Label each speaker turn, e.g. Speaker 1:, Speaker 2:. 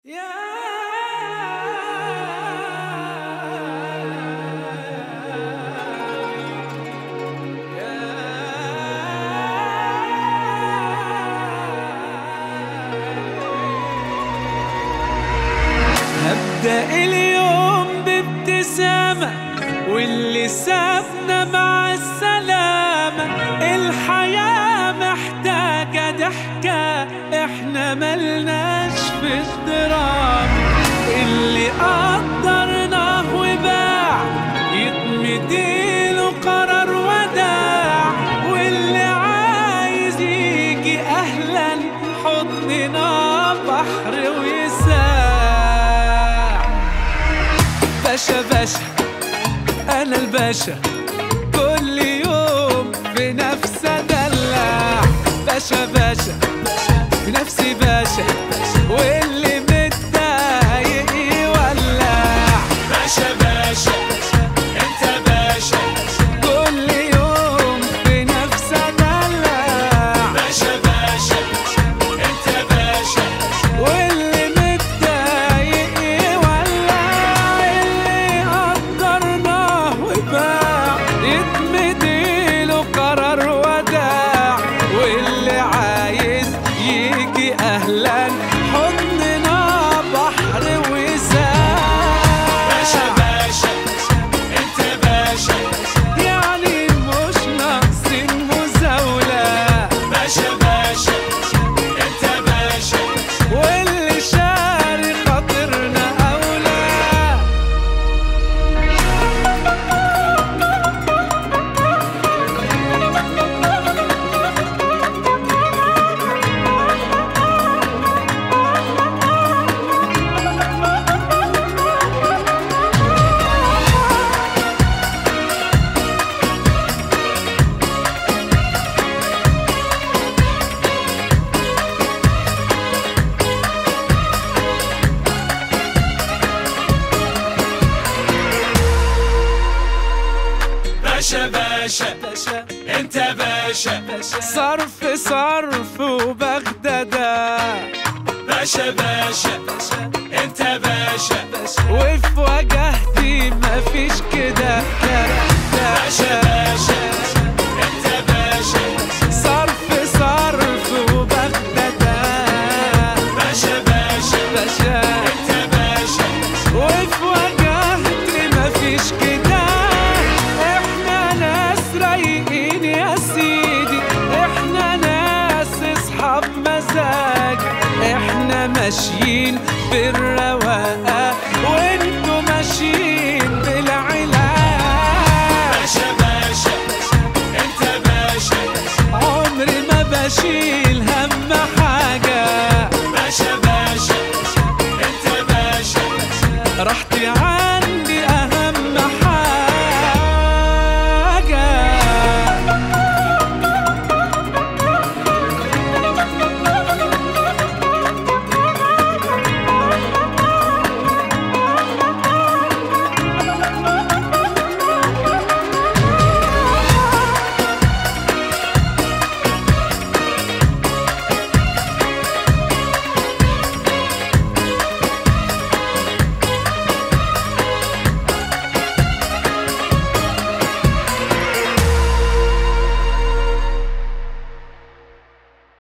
Speaker 1: هبدأ اليوم بابتسامة واللي سابنا مع السلامة الحياة محتاجة ضحكة احنا ملناش في الدراما اللي قدرناه وباع يتمديله قرار وداع واللي عايز يجي اهلا حضننا بحر ويساع باشا باشا انا الباشا كل يوم في نفس ادلع باشا باشا في نفسي باشا واللي متضايق يولع
Speaker 2: باشا باشا انت باشا
Speaker 1: كل يوم في نفس ادلع
Speaker 2: باشا باشا انت باشا
Speaker 1: واللي متضايق يولع اللي قدرناه وباع يتمديله قرار وداع واللي عايز يجي اهلا حضننا بحر وساع
Speaker 2: باشا باشا انت باشا
Speaker 1: يعني مش ناقصين مزاولة
Speaker 2: باشا باشا انت باشا
Speaker 1: واللي شاري خاطرنا أولى
Speaker 2: باشا باشا انت باشا
Speaker 1: صرف صرف وبغدادة
Speaker 2: باشا باشا انت باشا
Speaker 1: وفي وجهتي مفيش كده
Speaker 2: باشا باشا انت باشا
Speaker 1: صرف صرف وبغدادة
Speaker 2: باشا باشا
Speaker 1: باشا
Speaker 2: انت باشا
Speaker 1: وفي وجهتي مفيش كده احنا ناس رايقين يا سيدي احنا ناس اصحاب مزاج احنا ماشيين بالرواقة